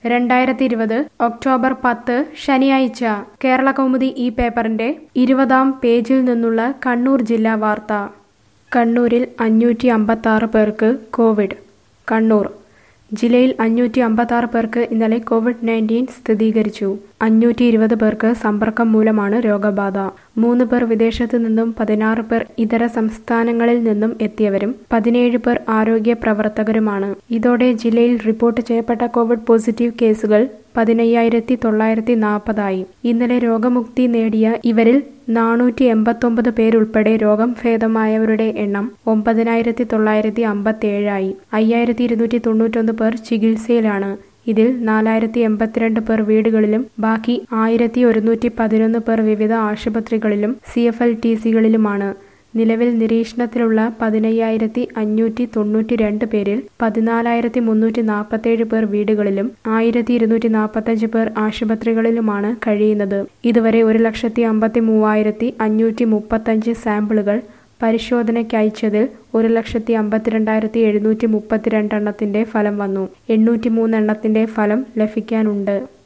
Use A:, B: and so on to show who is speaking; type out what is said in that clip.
A: രണ്ടായിരത്തി ഇരുപത് ഒക്ടോബർ പത്ത് ശനിയാഴ്ച കേരള കൗമുദി ഈ പേപ്പറിന്റെ ഇരുപതാം പേജിൽ നിന്നുള്ള കണ്ണൂർ ജില്ലാ വാർത്ത കണ്ണൂരിൽ അഞ്ഞൂറ്റി അമ്പത്തി ആറ് പേർക്ക് കോവിഡ് കണ്ണൂർ ജില്ലയിൽ അഞ്ഞൂറ്റി അമ്പത്തി ആറ് പേർക്ക് ഇന്നലെ കോവിഡ് നയൻറ്റീൻ സ്ഥിരീകരിച്ചു അഞ്ഞൂറ്റി ഇരുപത് പേർക്ക് സമ്പർക്കം മൂലമാണ് രോഗബാധ മൂന്ന് പേർ വിദേശത്തു നിന്നും പതിനാറ് പേർ ഇതര സംസ്ഥാനങ്ങളിൽ നിന്നും എത്തിയവരും പതിനേഴ് പേർ ആരോഗ്യ പ്രവർത്തകരുമാണ് ഇതോടെ ജില്ലയിൽ റിപ്പോർട്ട് ചെയ്യപ്പെട്ട കോവിഡ് പോസിറ്റീവ് കേസുകൾ പതിനയ്യായിരത്തി തൊള്ളായിരത്തി നാൽപ്പതായി ഇന്നലെ രോഗമുക്തി നേടിയ ഇവരിൽ നാനൂറ്റി എൺപത്തൊമ്പത് പേരുൾപ്പെടെ രോഗം ഭേദമായവരുടെ എണ്ണം ഒമ്പതിനായിരത്തി തൊള്ളായിരത്തി അമ്പത്തി ഏഴായി അയ്യായിരത്തി ഇരുന്നൂറ്റി തൊണ്ണൂറ്റൊന്ന് പേർ ചികിത്സയിലാണ് ഇതിൽ നാലായിരത്തി എൺപത്തിരണ്ട് പേർ വീടുകളിലും ബാക്കി ആയിരത്തി ഒരുന്നൂറ്റി പതിനൊന്ന് പേർ വിവിധ ആശുപത്രികളിലും സി എഫ് എൽ ടി സികളിലുമാണ് നിലവിൽ നിരീക്ഷണത്തിലുള്ള പതിനയ്യായിരത്തി അഞ്ഞൂറ്റി തൊണ്ണൂറ്റി രണ്ട് പേരിൽ പതിനാലായിരത്തി മുന്നൂറ്റി നാൽപ്പത്തേഴ് പേർ വീടുകളിലും ആയിരത്തി ഇരുന്നൂറ്റി നാൽപ്പത്തഞ്ച് പേർ ആശുപത്രികളിലുമാണ് കഴിയുന്നത് ഇതുവരെ ഒരു ലക്ഷത്തി അമ്പത്തി മൂവായിരത്തി അഞ്ഞൂറ്റി മുപ്പത്തഞ്ച് സാമ്പിളുകൾ പരിശോധനയ്ക്ക് അയച്ചതിൽ ഒരു ലക്ഷത്തി അമ്പത്തിരണ്ടായിരത്തി എഴുന്നൂറ്റി മുപ്പത്തിരണ്ടെണ്ണത്തിന്റെ ഫലം വന്നു എണ്ണൂറ്റി മൂന്നെണ്ണത്തിന്റെ ഫലം ലഭിക്കാനുണ്ട്